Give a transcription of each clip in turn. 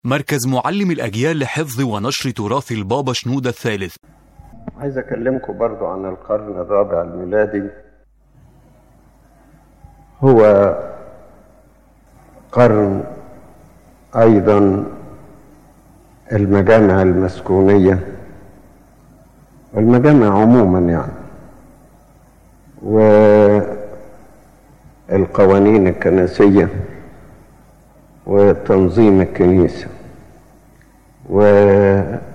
مركز معلم الأجيال لحفظ ونشر تراث البابا شنودة الثالث عايز أكلمكم برضو عن القرن الرابع الميلادي هو قرن أيضا المجامع المسكونية والمجامع عموما يعني والقوانين الكنسية وتنظيم الكنيسة وإرساء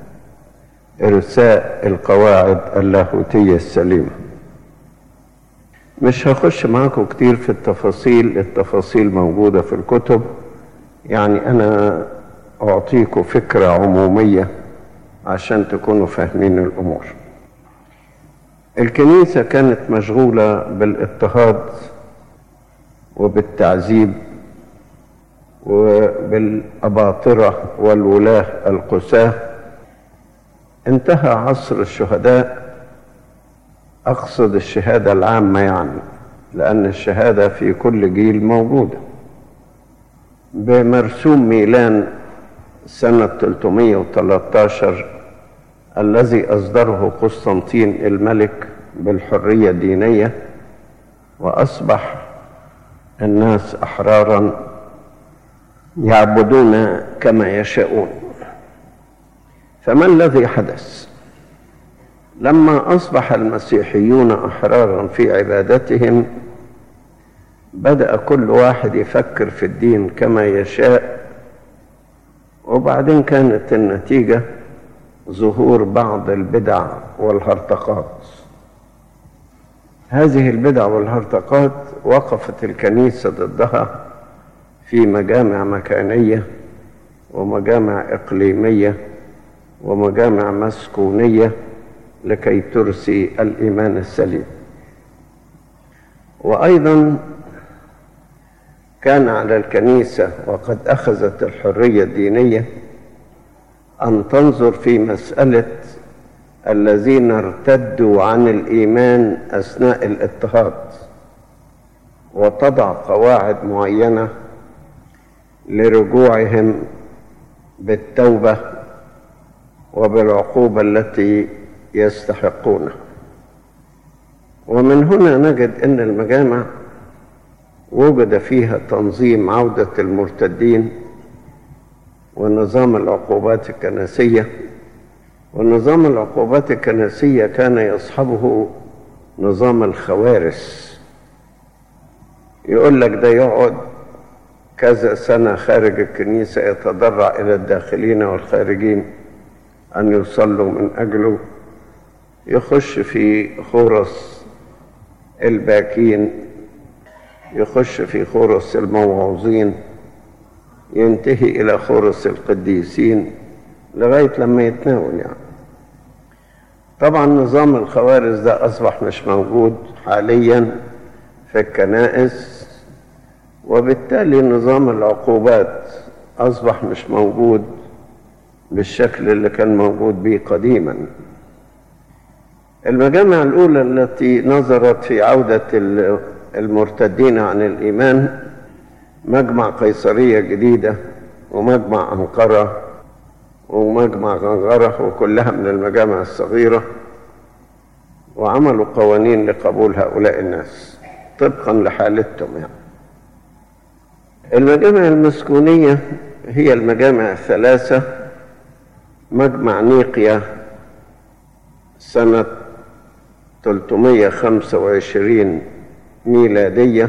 القواعد اللاهوتية السليمة مش هخش معاكم كتير في التفاصيل التفاصيل موجودة في الكتب يعني أنا أعطيكم فكرة عمومية عشان تكونوا فاهمين الأمور الكنيسة كانت مشغولة بالاضطهاد وبالتعذيب وبالأباطرة والولاة القساة انتهى عصر الشهداء أقصد الشهادة العامة يعني لأن الشهادة في كل جيل موجودة بمرسوم ميلان سنة 313 الذي أصدره قسطنطين الملك بالحرية الدينية وأصبح الناس أحرارا يعبدون كما يشاءون فما الذي حدث لما اصبح المسيحيون احرارا في عبادتهم بدا كل واحد يفكر في الدين كما يشاء وبعدين كانت النتيجه ظهور بعض البدع والهرطقات هذه البدع والهرطقات وقفت الكنيسه ضدها في مجامع مكانيه ومجامع اقليميه ومجامع مسكونيه لكي ترسي الايمان السليم وايضا كان على الكنيسه وقد اخذت الحريه الدينيه ان تنظر في مساله الذين ارتدوا عن الايمان اثناء الاضطهاد وتضع قواعد معينه لرجوعهم بالتوبه وبالعقوبه التي يستحقونها ومن هنا نجد ان المجامع وجد فيها تنظيم عوده المرتدين ونظام العقوبات الكنسيه ونظام العقوبات الكنسيه كان يصحبه نظام الخوارث يقول لك ده يقعد كذا سنه خارج الكنيسه يتضرع الى الداخلين والخارجين ان يصلوا من اجله يخش في خرس الباكين يخش في خرس الموعوظين ينتهي إلى خرس القديسين لغاية لما يتناول يعني طبعا نظام الخوارز ده أصبح مش موجود حاليا في الكنائس وبالتالي نظام العقوبات أصبح مش موجود بالشكل اللي كان موجود به قديما المجامع الأولى التي نظرت في عودة المرتدين عن الإيمان مجمع قيصرية جديدة ومجمع أنقرة ومجمع غنغرة وكلها من المجامع الصغيرة وعملوا قوانين لقبول هؤلاء الناس طبقا لحالتهم يعني المجامع المسكونية هي المجامع الثلاثة مجمع نيقيا سنة 325 ميلادية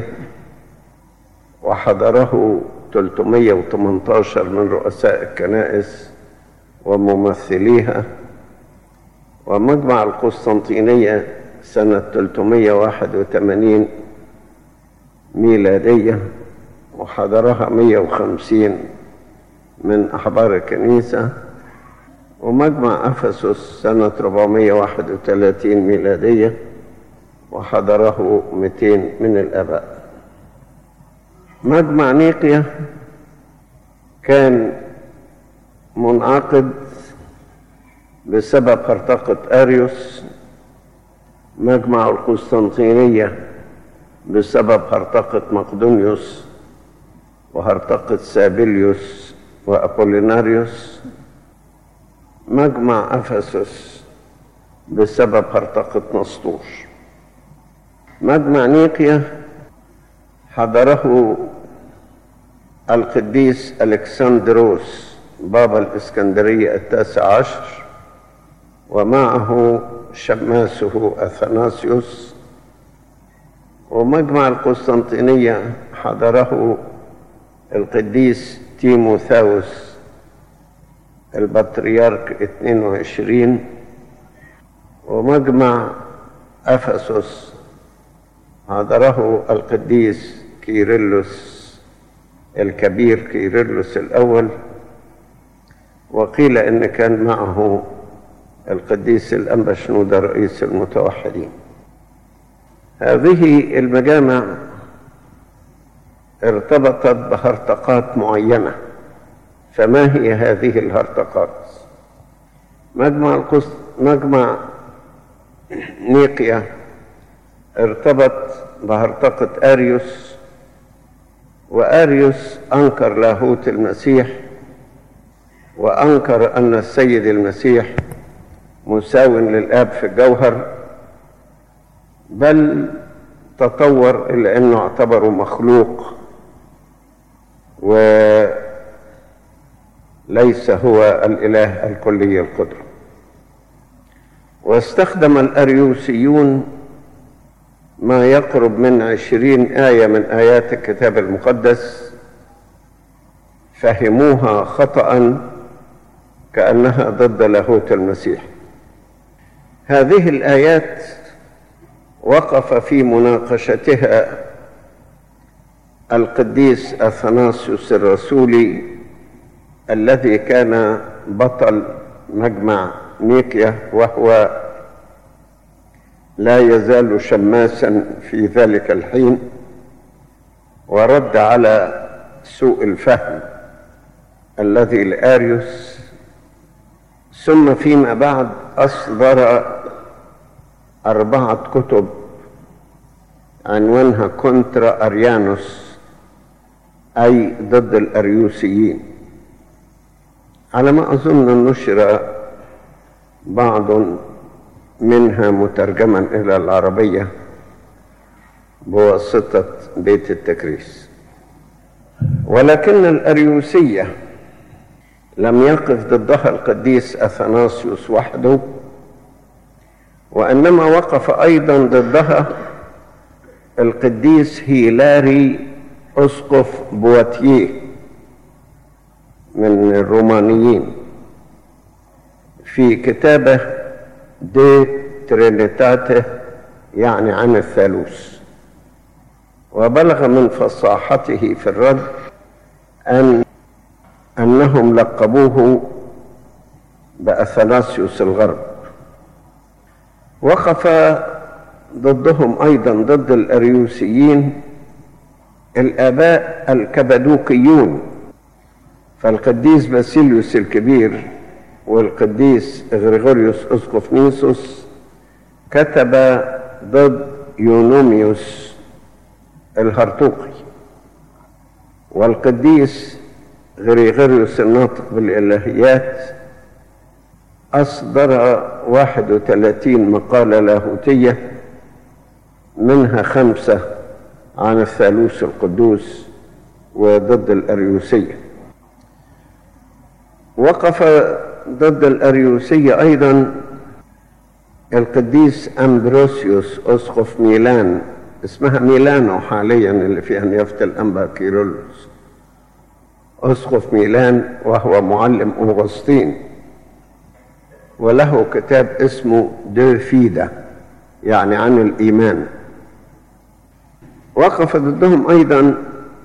وحضره 318 من رؤساء الكنائس وممثليها ومجمع القسطنطينية سنة 381 ميلادية وحضرها 150 من أحبار الكنيسة ومجمع أفسس سنة 431 ميلادية وحضره 200 من الآباء مجمع نيقيا كان منعقد بسبب هرطقة أريوس مجمع القسطنطينية بسبب هرطقة مقدونيوس وهرطقة سابليوس وأبوليناريوس مجمع أفسس بسبب هرطقة نسطور مجمع نيقيا حضره القديس الكسندروس بابا الإسكندرية التاسع عشر ومعه شماسه أثناسيوس ومجمع القسطنطينية حضره القديس تيموثاوس البطريرك 22 ومجمع أفسس حضره القديس كيرلس الكبير كيرلس الأول وقيل إن كان معه القديس الأنبا شنودة رئيس المتوحدين هذه المجامع ارتبطت بهرطقات معينة فما هي هذه الهرطقات مجمع القسط مجمع نيقيا ارتبط بهرطقة أريوس وأريوس أنكر لاهوت المسيح وأنكر أن السيد المسيح مساو للآب في الجوهر بل تطور إلى أنه اعتبره مخلوق وليس هو الإله الكلي القدرة واستخدم الأريوسيون ما يقرب من عشرين آية من آيات الكتاب المقدس فهموها خطأ كأنها ضد لاهوت المسيح هذه الآيات وقف في مناقشتها القديس أثناسيوس الرسولي الذي كان بطل مجمع نيكيا وهو لا يزال شماسا في ذلك الحين ورد على سوء الفهم الذي لاريوس ثم فيما بعد اصدر اربعه كتب عنوانها كونترا اريانوس اي ضد الاريوسيين على ما اظن نشر بعض منها مترجما إلى العربية بواسطة بيت التكريس ولكن الأريوسية لم يقف ضدها القديس أثناسيوس وحده وإنما وقف أيضا ضدها القديس هيلاري أسقف بواتيه من الرومانيين في كتابه دي ترينيتاته يعني عن الثالوث وبلغ من فصاحته في الرد أن أنهم لقبوه بأثناسيوس الغرب وقف ضدهم أيضا ضد الأريوسيين الآباء الكبدوكيون فالقديس باسيليوس الكبير والقديس غريغوريوس اسقف نيسوس كتب ضد يونوميوس الهرطوقي والقديس غريغوريوس الناطق بالإلهيات أصدر 31 مقالة لاهوتية منها خمسة عن الثالوث القدوس وضد الأريوسية وقف ضد الأريوسية أيضا القديس أمبروسيوس أسقف ميلان اسمها ميلانو حاليا اللي فيها نيافة الأنبا كيرلس أسقف ميلان وهو معلم أوغسطين وله كتاب اسمه دو فيدا يعني عن الإيمان وقف ضدهم أيضا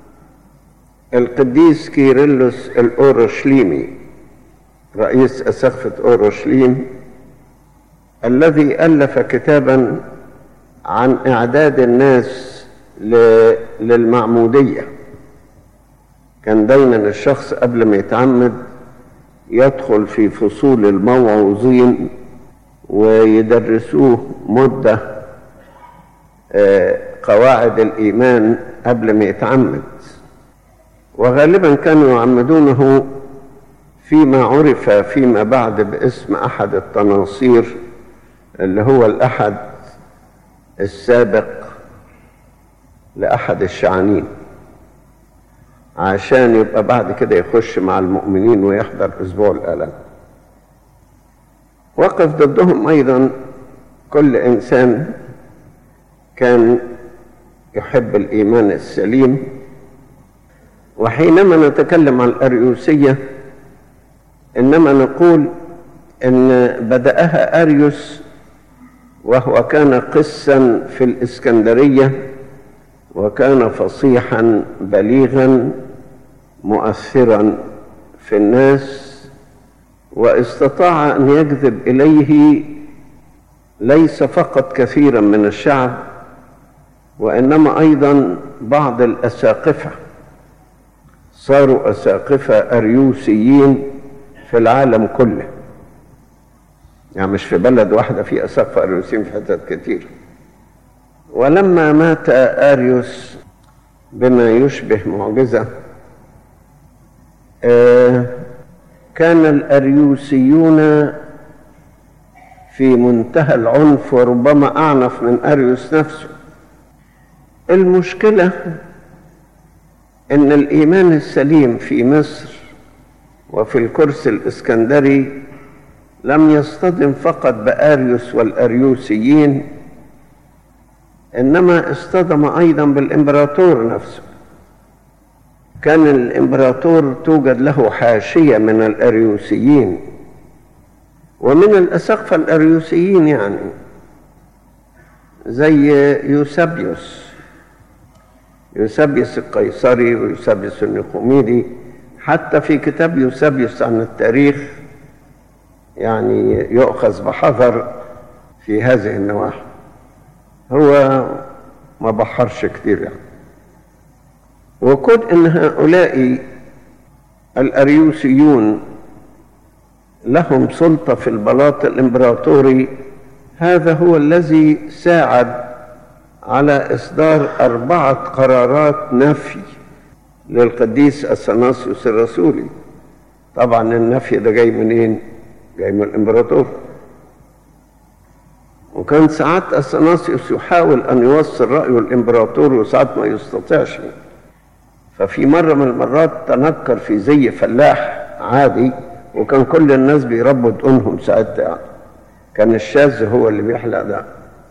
القديس كيرلس الأورشليمي رئيس أسقفة أورشليم الذي ألف كتابا عن إعداد الناس للمعمودية كان دايما الشخص قبل ما يتعمد يدخل في فصول الموعوظين ويدرسوه مدة قواعد الإيمان قبل ما يتعمد وغالبا كانوا يعمدونه فيما عرف فيما بعد باسم أحد التناصير اللي هو الأحد السابق لأحد الشعانين عشان يبقى بعد كده يخش مع المؤمنين ويحضر أسبوع الآلام وقف ضدهم أيضا كل إنسان كان يحب الإيمان السليم وحينما نتكلم عن الأريوسية إنما نقول إن بدأها أريوس وهو كان قسا في الإسكندرية وكان فصيحا بليغا مؤثرا في الناس واستطاع ان يجذب اليه ليس فقط كثيرا من الشعب وانما ايضا بعض الاساقفه صاروا اساقفه اريوسيين في العالم كله يعني مش في بلد واحده في اساقفه اريوسيين في حتت كتير ولما مات اريوس بما يشبه معجزه آه كان الاريوسيون في منتهى العنف وربما اعنف من اريوس نفسه المشكله ان الايمان السليم في مصر وفي الكرس الاسكندري لم يصطدم فقط باريوس والاريوسيين انما اصطدم ايضا بالامبراطور نفسه كان الامبراطور توجد له حاشيه من الاريوسيين ومن الاساقفه الاريوسيين يعني زي يوسابيوس يوسابيوس القيصري ويوسابيوس النقوميدي حتى في كتاب يوسابيوس عن التاريخ يعني يؤخذ بحذر في هذه النواحي هو ما بحرش كتير يعني وكون ان هؤلاء الاريوسيون لهم سلطه في البلاط الامبراطوري هذا هو الذي ساعد على اصدار اربعه قرارات نفي للقديس اثناسيوس الرسولي طبعا النفي ده جاي منين جاي من الامبراطور وكان ساعات اثناسيوس يحاول ان يوصل رايه الامبراطور وساعات ما يستطيعش ففي مرة من المرات تنكر في زي فلاح عادي وكان كل الناس بيربوا دقونهم ساعتها يعني كان الشاذ هو اللي بيحلق ده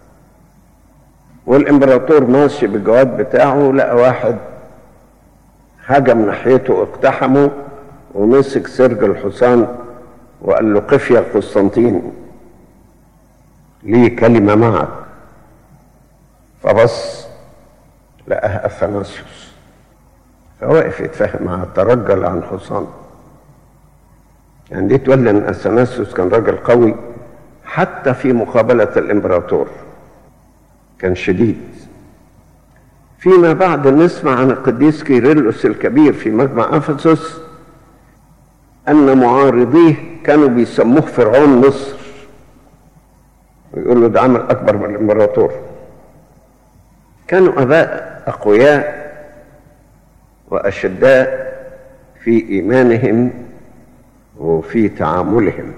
والامبراطور ماشي بالجواد بتاعه لقى واحد هجم ناحيته واقتحمه ومسك سرج الحصان وقال له قف يا قسطنطين لي كلمة معك فبص لقاها أثناسيوس فوقف يتفاهم معاه ترجل عن حصان يعني دي تولي ان اثناسيوس كان راجل قوي حتى في مقابلة الامبراطور كان شديد فيما بعد نسمع عن القديس كيرلس الكبير في مجمع افسس ان معارضيه كانوا بيسموه فرعون مصر ويقولوا ده عمل اكبر من الامبراطور كانوا اباء اقوياء واشداء في ايمانهم وفي تعاملهم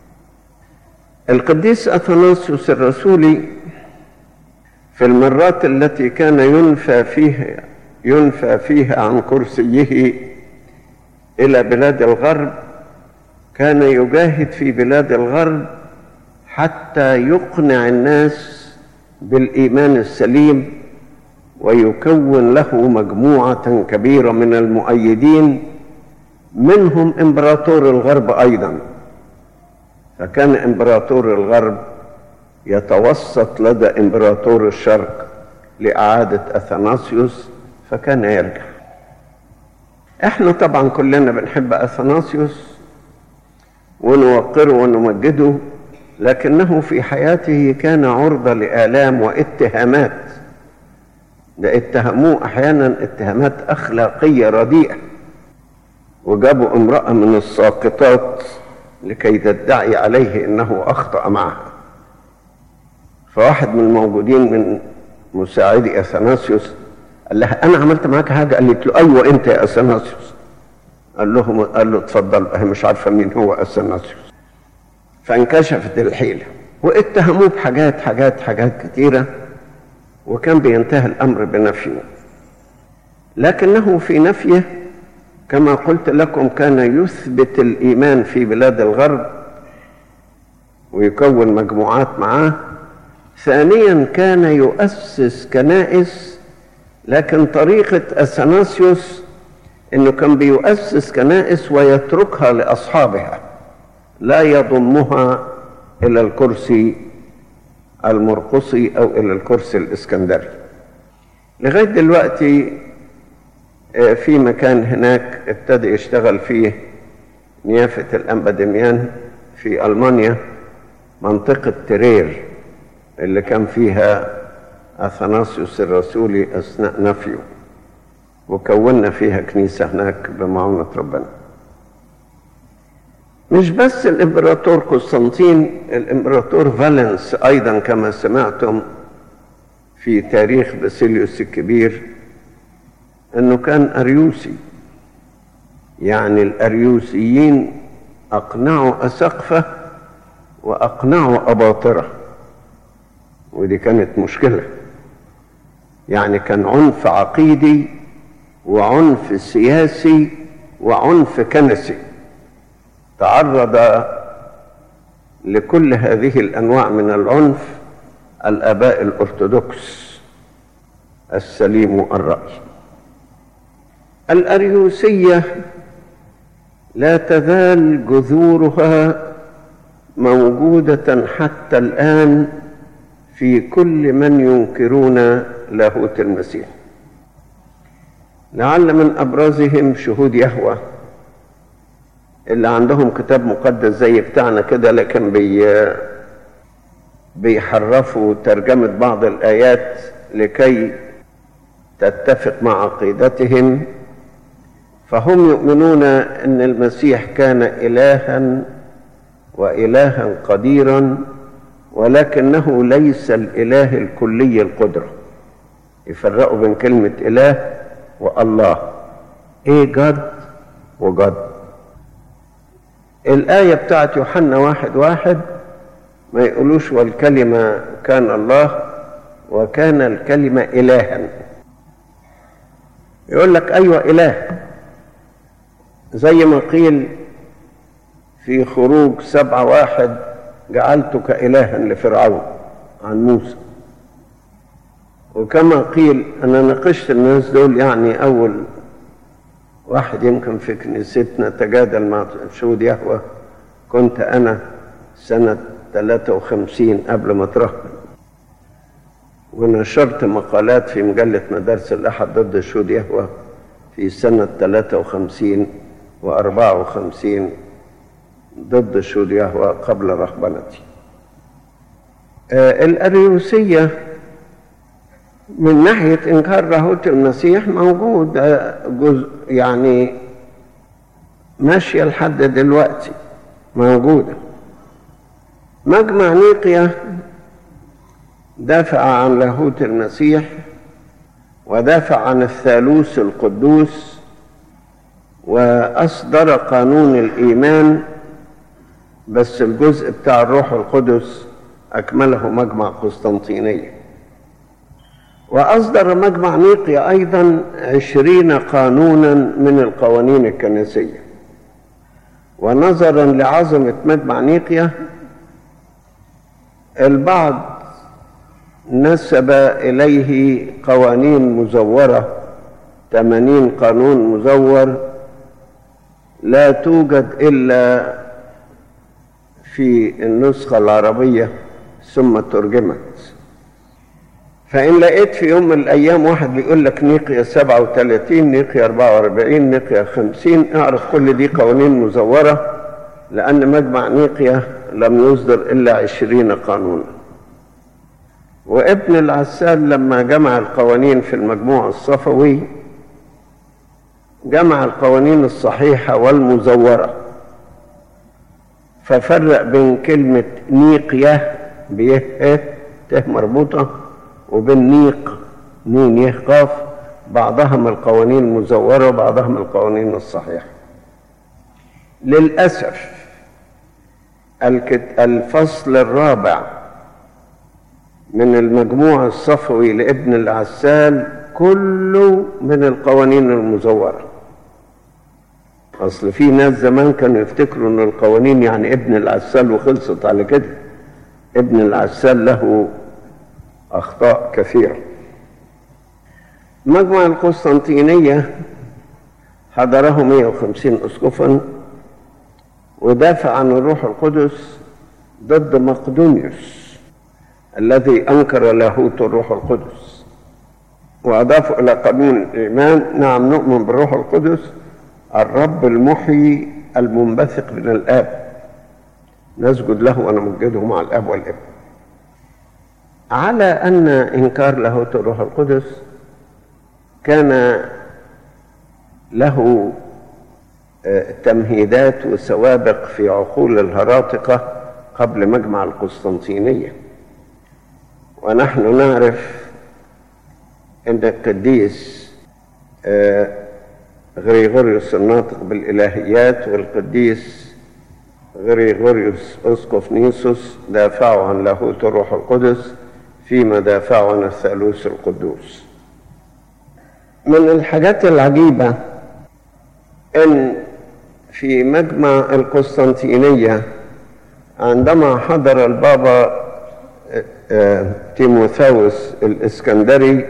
القديس اثناسيوس الرسولي في المرات التي كان ينفى فيها ينفى فيها عن كرسيه الى بلاد الغرب كان يجاهد في بلاد الغرب حتى يقنع الناس بالايمان السليم ويكون له مجموعه كبيره من المؤيدين منهم امبراطور الغرب ايضا فكان امبراطور الغرب يتوسط لدى امبراطور الشرق لاعاده اثناسيوس فكان يرجع احنا طبعا كلنا بنحب اثناسيوس ونوقره ونمجده لكنه في حياته كان عرضه لالام واتهامات ده اتهموه احيانا اتهامات اخلاقيه رديئه وجابوا امراه من الساقطات لكي تدعي عليه انه اخطا معها فواحد من الموجودين من مساعدي اثناسيوس قال لها انا عملت معاك حاجه قالت له ايوه انت يا اثناسيوس قال لهم قال له اتفضل هي مش عارفه مين هو اثناسيوس فانكشفت الحيله واتهموه بحاجات حاجات حاجات كثيره وكان بينتهي الامر بنفيه لكنه في نفيه كما قلت لكم كان يثبت الايمان في بلاد الغرب ويكون مجموعات معاه ثانيا كان يؤسس كنائس لكن طريقه اثناسيوس انه كان بيؤسس كنائس ويتركها لاصحابها لا يضمها الى الكرسي المرقصي او الى الكرسي الاسكندري لغايه دلوقتي في مكان هناك ابتدى يشتغل فيه نيافة الأنبا دميان في ألمانيا منطقة ترير اللي كان فيها أثناسيوس الرسولي أثناء نفيه وكونا فيها كنيسة هناك بمعونة ربنا مش بس الإمبراطور قسطنطين الإمبراطور فالنس أيضا كما سمعتم في تاريخ باسيليوس الكبير انه كان اريوسي يعني الاريوسيين اقنعوا اسقفه واقنعوا اباطره ودي كانت مشكله يعني كان عنف عقيدي وعنف سياسي وعنف كنسي تعرض لكل هذه الانواع من العنف الاباء الارثوذكس السليم الراي الأريوسية لا تزال جذورها موجودة حتى الآن في كل من ينكرون لاهوت المسيح لعل من أبرزهم شهود يهوى اللي عندهم كتاب مقدس زي بتاعنا كده لكن بي بيحرفوا ترجمة بعض الآيات لكي تتفق مع عقيدتهم فهم يؤمنون ان المسيح كان الها والها قديرا ولكنه ليس الاله الكلي القدره يفرقوا بين كلمه اله والله ايه جد وجد الآية بتاعت يوحنا واحد واحد ما يقولوش والكلمة كان الله وكان الكلمة إلها يقول لك أيوة إله زي ما قيل في خروج سبعة واحد جعلتك إلها لفرعون عن موسى وكما قيل أنا ناقشت الناس دول يعني أول واحد يمكن في كنيستنا تجادل مع شهود يهوى كنت أنا سنة 53 قبل ما اترهبن ونشرت مقالات في مجلة مدارس الأحد ضد شهود يهوى في سنة 53 و54 ضد شهود يهوى قبل رهبنتي آه الأريوسية من ناحية إنكار لاهوت المسيح موجود جزء يعني ماشية لحد دلوقتي موجودة مجمع نيقيا دافع عن لاهوت المسيح ودافع عن الثالوث القدوس وأصدر قانون الإيمان بس الجزء بتاع الروح القدس أكمله مجمع قسطنطينية وأصدر مجمع نيقيا أيضا عشرين قانونا من القوانين الكنسية ونظرا لعظمة مجمع نيقيا البعض نسب إليه قوانين مزورة ثمانين قانون مزور لا توجد إلا في النسخة العربية ثم ترجمت فإن لقيت في يوم من الأيام واحد بيقول لك نيقيا 37 نيقيا 44 نيقيا 50 اعرف كل دي قوانين مزورة لأن مجمع نيقيا لم يصدر إلا 20 قانونا وابن العسال لما جمع القوانين في المجموع الصفوي جمع القوانين الصحيحة والمزورة ففرق بين كلمة نيقيا بيه ته مربوطة وبين نيق نين يه قاف بعضها من القوانين المزورة وبعضها من القوانين الصحيحة للأسف الفصل الرابع من المجموع الصفوي لابن العسال كله من القوانين المزورة أصل في ناس زمان كانوا يفتكروا أن القوانين يعني ابن العسال وخلصت على كده ابن العسال له أخطاء كثيرة مجمع القسطنطينية حضره 150 أسقفا ودافع عن الروح القدس ضد مقدونيوس الذي أنكر لاهوت الروح القدس وأضافوا إلى قانون الإيمان نعم نؤمن بالروح القدس الرب المحيي المنبثق من الآب نسجد له ونمجده مع الآب والابن على أن إنكار لاهوت الروح القدس كان له تمهيدات وسوابق في عقول الهراطقة قبل مجمع القسطنطينية ونحن نعرف أن القديس غريغوريوس الناطق بالإلهيات والقديس غريغوريوس أسقف نيسوس دافعوا عن لاهوت الروح القدس فيما دافعوا عن الثالوث القدوس من الحاجات العجيبة أن في مجمع القسطنطينية عندما حضر البابا تيموثاوس الإسكندري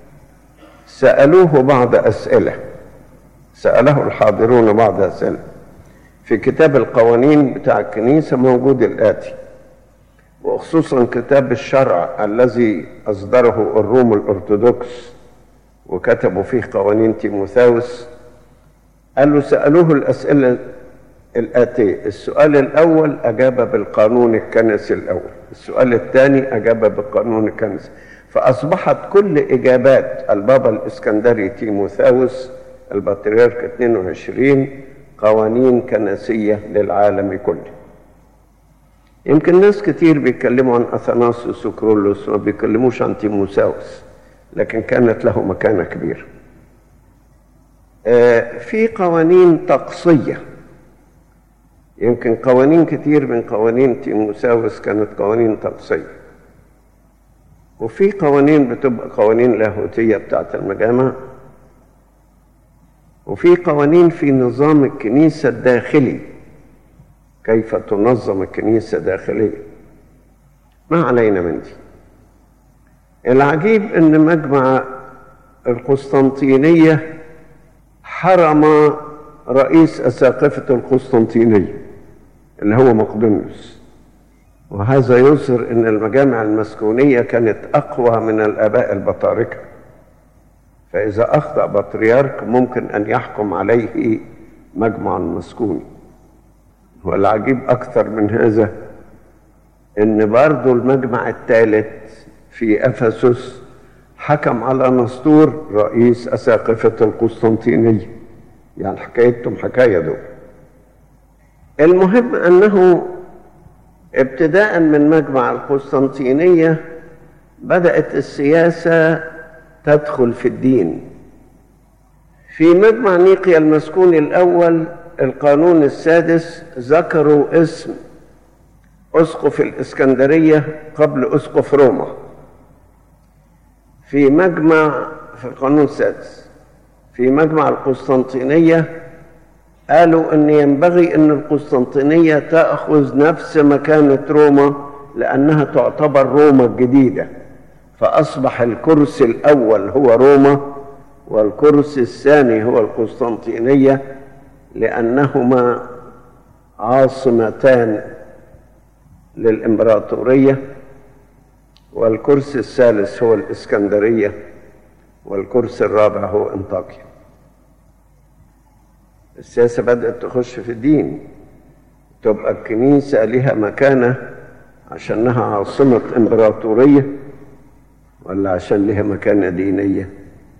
سألوه بعض أسئلة سأله الحاضرون بعض أسئلة في كتاب القوانين بتاع الكنيسة موجود الآتي وخصوصا كتاب الشرع الذي أصدره الروم الأرثوذكس وكتبوا فيه قوانين تيموثاوس قال له سألوه الأسئلة الآتية السؤال الأول أجاب بالقانون الكنسي الأول السؤال الثاني أجاب بالقانون الكنسي فأصبحت كل إجابات البابا الإسكندري تيموثاوس البطريرك 22 قوانين كنسية للعالم كله يمكن ناس كتير بيتكلموا عن أثناسيوس وكرولوس ما بيتكلموش عن تيموثاوس لكن كانت له مكانة كبيرة في قوانين طقسية يمكن قوانين كتير من قوانين تيموساوس كانت قوانين طقسية وفي قوانين بتبقى قوانين لاهوتية بتاعت المجامع وفي قوانين في نظام الكنيسة الداخلي كيف تنظم الكنيسة داخليا ما علينا من دي العجيب ان مجمع القسطنطينية حرم رئيس أساقفة القسطنطينية اللي هو مقدونيوس وهذا يظهر ان المجامع المسكونية كانت أقوى من الآباء البطاركة فإذا أخطأ بطريرك ممكن أن يحكم عليه مجمع مسكوني والعجيب أكثر من هذا إن برضو المجمع الثالث في أفسس حكم على نسطور رئيس أساقفة القسطنطينية يعني حكايتهم حكاية دول المهم أنه ابتداء من مجمع القسطنطينية بدأت السياسة تدخل في الدين في مجمع نيقيا المسكون الأول القانون السادس ذكروا اسم أسقف الإسكندرية قبل أسقف روما في مجمع في القانون السادس في مجمع القسطنطينية قالوا أن ينبغي أن القسطنطينية تأخذ نفس مكانة روما لأنها تعتبر روما الجديدة فأصبح الكرسي الأول هو روما والكرسي الثاني هو القسطنطينية لأنهما عاصمتان للإمبراطورية والكرسي الثالث هو الإسكندرية والكرسي الرابع هو انطاكيا السياسة بدأت تخش في الدين تبقى الكنيسة لها مكانة عشانها عاصمة إمبراطورية ولا عشان لها مكانة دينية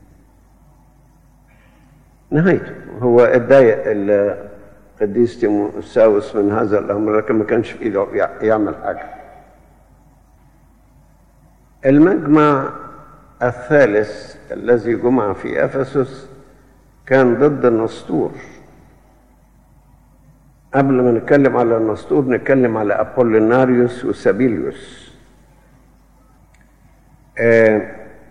نهايته هو اتضايق القديس تيموساوس من هذا الأمر لكن ما كانش في إيده يعمل حاجة المجمع الثالث الذي جمع في أفسس كان ضد النسطور قبل ما نتكلم على النسطور نتكلم على أبوليناريوس وسابيليوس آه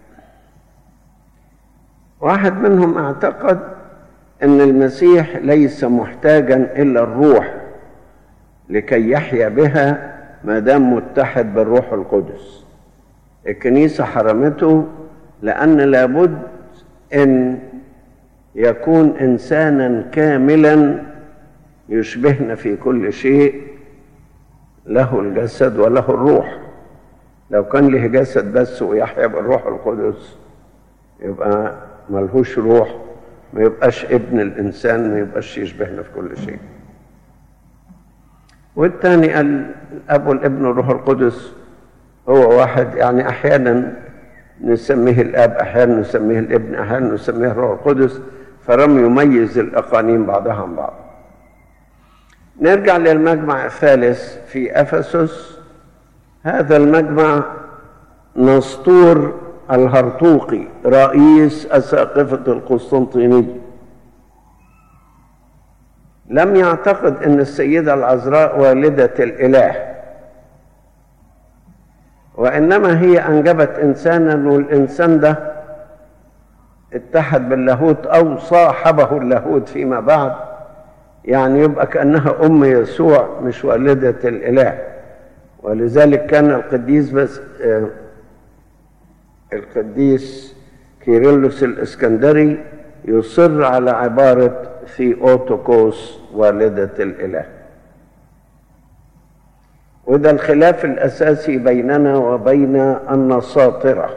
واحد منهم اعتقد ان المسيح ليس محتاجا الى الروح لكي يحيا بها ما دام متحد بالروح القدس الكنيسه حرمته لان لابد ان يكون انسانا كاملا يشبهنا في كل شيء له الجسد وله الروح لو كان له جسد بس ويحيا بالروح القدس يبقى ملهوش روح ما يبقاش ابن الانسان ما يبقاش يشبهنا في كل شيء والثاني قال الاب والابن والروح القدس هو واحد يعني احيانا نسميه الاب احيانا نسميه الابن احيانا نسميه الروح القدس فلم يميز الاقانيم بعضها عن بعض نرجع للمجمع الثالث في افسس هذا المجمع نسطور الهرطوقي رئيس أساقفة القسطنطينية لم يعتقد أن السيدة العذراء والدة الإله وإنما هي أنجبت إنسانا والإنسان ده اتحد باللاهوت أو صاحبه اللاهوت فيما بعد يعني يبقى كأنها أم يسوع مش والدة الإله ولذلك كان القديس بس آه القديس كيرلس الاسكندري يصر على عبارة ثيوتوكوس والدة الإله وده الخلاف الأساسي بيننا وبين النساطرة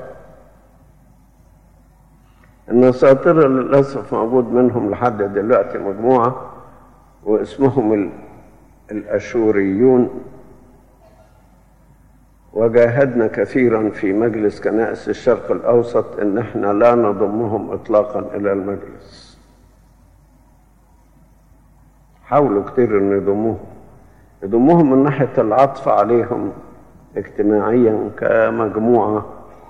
النساطرة للأسف موجود منهم لحد دلوقتي مجموعة واسمهم الأشوريون وجاهدنا كثيرا في مجلس كنائس الشرق الاوسط ان احنا لا نضمهم اطلاقا الى المجلس حاولوا كتير ان يضموهم يضموهم من ناحيه العطف عليهم اجتماعيا كمجموعه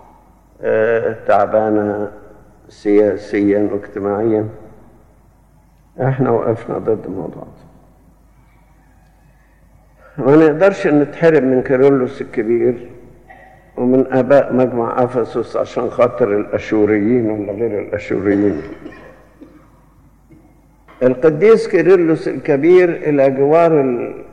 تعبانه سياسيا واجتماعيا احنا وقفنا ضد الموضوع ده ما نقدرش نتحرم من كيرلس الكبير ومن اباء مجمع افسس عشان خاطر الاشوريين ولا غير الاشوريين القديس كيرلس الكبير الى جوار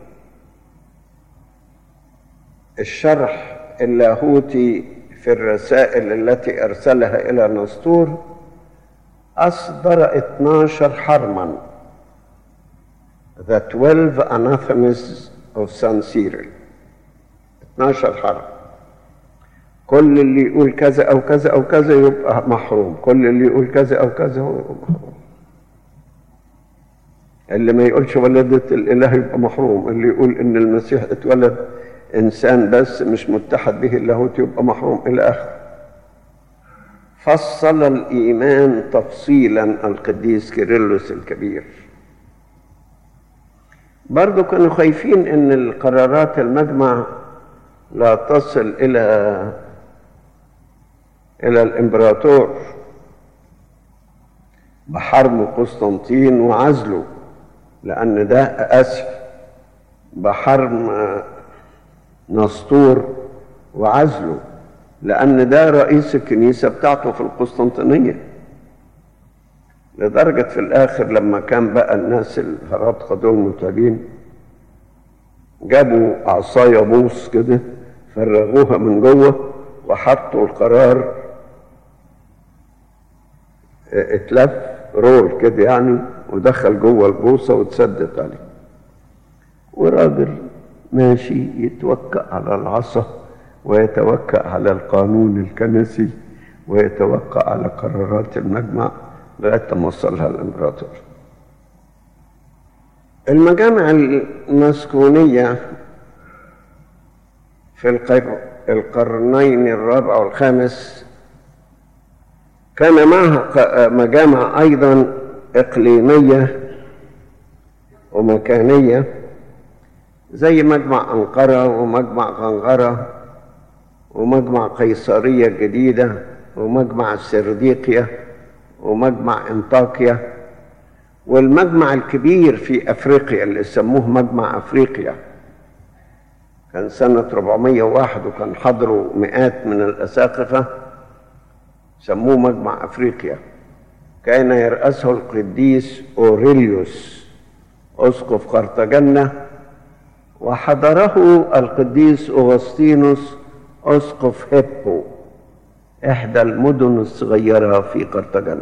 الشرح اللاهوتي في الرسائل التي ارسلها الى نسطور اصدر 12 حرما The 12 anathemas of San Cyril 12 حرف كل اللي يقول كذا او كذا او كذا يبقى محروم كل اللي يقول كذا او كذا هو يبقى محروم اللي ما يقولش ولدة الاله يبقى محروم اللي يقول ان المسيح اتولد انسان بس مش متحد به اللاهوت يبقى محروم الى اخره فصل الايمان تفصيلا القديس كيرلس الكبير برضو كانوا خايفين ان القرارات المجمع لا تصل الى الى الامبراطور بحرم قسطنطين وعزله لان ده اسف بحرم نسطور وعزله لان ده رئيس الكنيسه بتاعته في القسطنطينيه لدرجة في الآخر لما كان بقى الناس الهرطقة دول متعبين جابوا عصاية بوص كده فرغوها من جوه وحطوا القرار اتلف رول كده يعني ودخل جوه البوصة واتسدت عليه وراجل ماشي يتوكأ على العصا ويتوكأ على القانون الكنسي ويتوكأ على قرارات المجمع لغايه ما وصلها الامبراطور المجامع المسكونيه في القر... القرنين الرابع والخامس كان معها مجامع ايضا اقليميه ومكانيه زي مجمع انقره ومجمع غنغره ومجمع قيصريه الجديده ومجمع السرديقيه ومجمع انطاكيا والمجمع الكبير في أفريقيا اللي سموه مجمع أفريقيا كان سنة 401 وكان حضروا مئات من الأساقفة سموه مجمع أفريقيا كان يرأسه القديس أوريليوس أسقف قرطاجنة وحضره القديس أغسطينوس أسقف هيبو إحدى المدن الصغيرة في قرطاجنة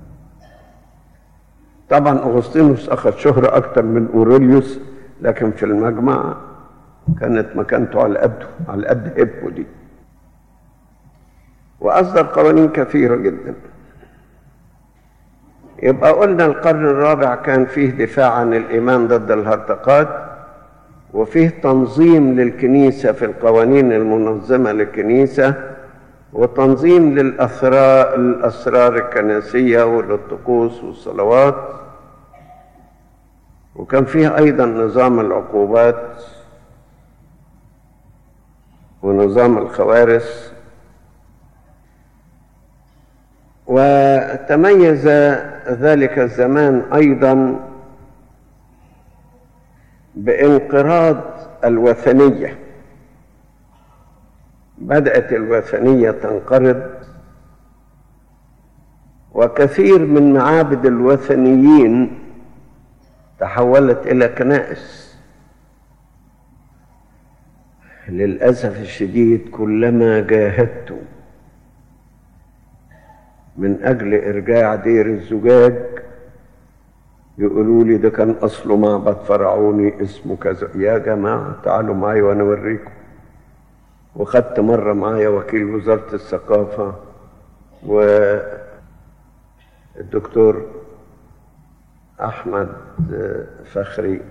طبعا أغسطينوس أخذ شهرة أكثر من أوريليوس لكن في المجمع كانت مكانته على قده على قد هيبو دي وأصدر قوانين كثيرة جدا يبقى قلنا القرن الرابع كان فيه دفاع عن الإيمان ضد الهرطقات وفيه تنظيم للكنيسة في القوانين المنظمة للكنيسة وتنظيم للأسرار, الأسرار الكنسية وللطقوس والصلوات وكان فيه أيضا نظام العقوبات ونظام الخوارث وتميز ذلك الزمان ايضا بانقراض الوثنيه بدات الوثنيه تنقرض وكثير من معابد الوثنيين تحولت الى كنائس للاسف الشديد كلما جاهدت من أجل إرجاع دير الزجاج يقولوا لي ده كان أصله معبد فرعوني اسمه كذا يا جماعة تعالوا معايا وأنا أوريكم وخدت مرة معايا وكيل وزارة الثقافة والدكتور أحمد فخري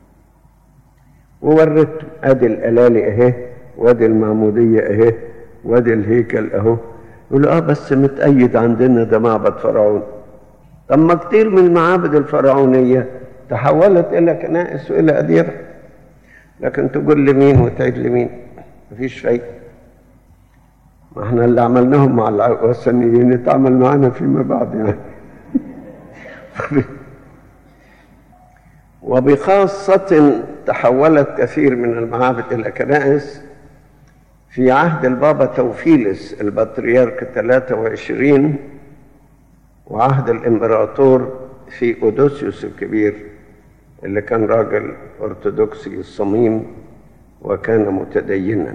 ووريته أدي الألالي أهي وأدي المعمودية أهي وأدي الهيكل أهو يقول اه بس متأيد عندنا ده معبد فرعون طب ما كتير من المعابد الفرعونية تحولت إلى كنائس وإلى أديرة لكن تقول لمين وتعيد لمين مفيش فايدة ما احنا اللي عملناهم مع الوثنيين يتعمل معانا فيما بعد يعني وبخاصة تحولت كثير من المعابد إلى كنائس في عهد البابا توفيلس البطريرك 23 وعهد الامبراطور في اودوسيوس الكبير اللي كان راجل ارثوذكسي الصميم وكان متدينا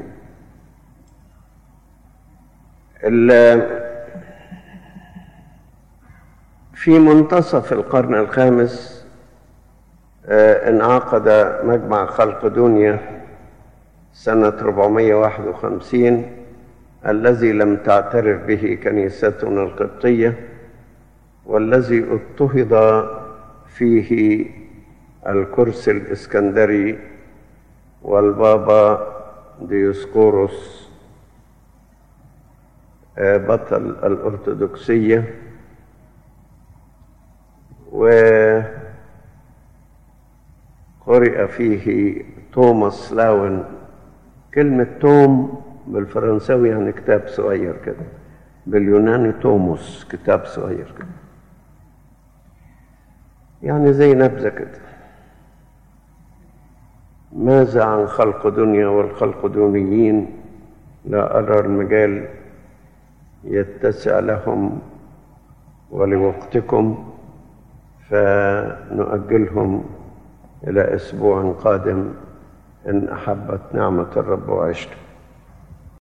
في منتصف القرن الخامس انعقد مجمع خلق دنيا سنة 451 الذي لم تعترف به كنيستنا القبطية والذي اضطهد فيه الكرسي الإسكندري والبابا ديوسكوروس بطل الأرثوذكسية وقرئ فيه توماس لاون كلمة توم بالفرنساوي يعني كتاب صغير كده باليوناني توموس كتاب صغير كده يعني زي نبذة كده ماذا عن خلق دنيا والخلق دونيين لا أرى المجال يتسع لهم ولوقتكم فنؤجلهم إلى أسبوع قادم إن أحبت نعمة الرب وعشت